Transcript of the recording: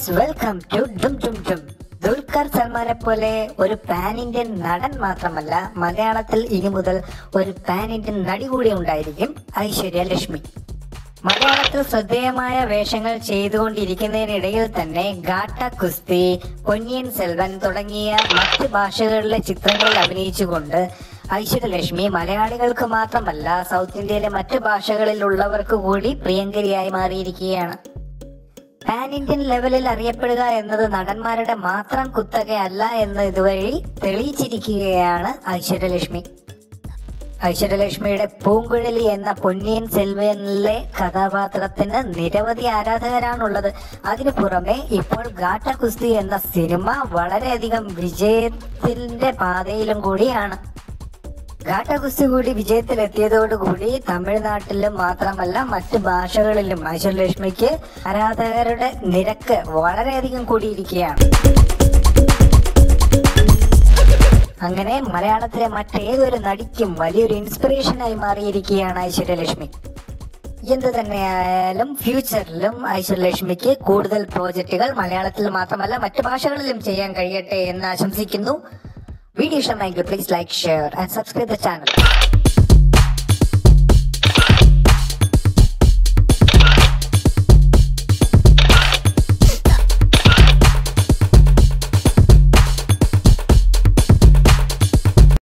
guys welcome to ഡും ഡും ഡും ദുൽഖർ സൽമാനെ പോലെ ഒരു പാൻ ഇന്ത്യൻ നടൻ മാത്രമല്ല മലയാളത്തിൽ ഇനി മുതൽ ഒരു പാൻ ഇന്ത്യൻ നടി കൂടി ഉണ്ടായിരിക്കും ഐശ്വര്യ ലക്ഷ്മി മലയാളത്തിൽ ശ്രദ്ധേയമായ വേഷങ്ങൾ ചെയ്തുകൊണ്ടിരിക്കുന്നതിനിടയിൽ തന്നെ ഗാട്ട കുസ്തി പൊന്നിയൻ സെൽവൻ തുടങ്ങിയ മറ്റ് ഭാഷകളിലെ ചിത്രങ്ങളിൽ അഭിനയിച്ചുകൊണ്ട് ഐശ്വര്യലക്ഷ്മി മലയാളികൾക്ക് മാത്രമല്ല സൗത്ത് ഇന്ത്യയിലെ മറ്റ് ഭാഷകളിലുള്ളവർക്ക് കൂടി പ്രിയങ്കരിയായി മാറിയിരിക്കുകയാണ് പാൻ ഇന്ത്യൻ ലെവലിൽ അറിയപ്പെടുക എന്നത് നടന്മാരുടെ മാത്രം കുത്തകയല്ല എന്ന് ഇതുവഴി തെളിയിച്ചിരിക്കുകയാണ് ഐശ്വര്യലക്ഷ്മി ഐശ്വര്യലക്ഷ്മിയുടെ പൂങ്കുഴലി എന്ന പൊന്നിയൻ സെൽവനിലെ കഥാപാത്രത്തിന് നിരവധി ആരാധകരാണുള്ളത് അതിനു പുറമെ ഇപ്പോൾ ഗാട്ട കുസ്തി എന്ന സിനിമ വളരെയധികം വിജയത്തിന്റെ പാതയിലും കൂടിയാണ് ഗാട്ട കുസ്തി കൂടി വിജയത്തിലെത്തിയതോടുകൂടി തമിഴ്നാട്ടിലും മാത്രമല്ല മറ്റ് ഭാഷകളിലും ഐശ്വര്യലക്ഷ്മിക്ക് ആരാധകരുടെ നിരക്ക് വളരെയധികം കൂടിയിരിക്കുകയാണ് അങ്ങനെ മലയാളത്തിലെ മറ്റേതൊരു നടിക്കും വലിയൊരു ഇൻസ്പിറേഷനായി മാറിയിരിക്കുകയാണ് ഐശ്വര്യലക്ഷ്മി എന്ത് തന്നെയായാലും ഫ്യൂച്ചറിലും ഐശ്വര്യലക്ഷ്മിക്ക് കൂടുതൽ പ്രോജക്റ്റുകൾ മലയാളത്തിൽ മാത്രമല്ല മറ്റു ഭാഷകളിലും ചെയ്യാൻ കഴിയട്ടെ എന്ന് ആശംസിക്കുന്നു വീഡിയോ ഇഷ്ടമായെങ്കിൽ please like share and subscribe the channel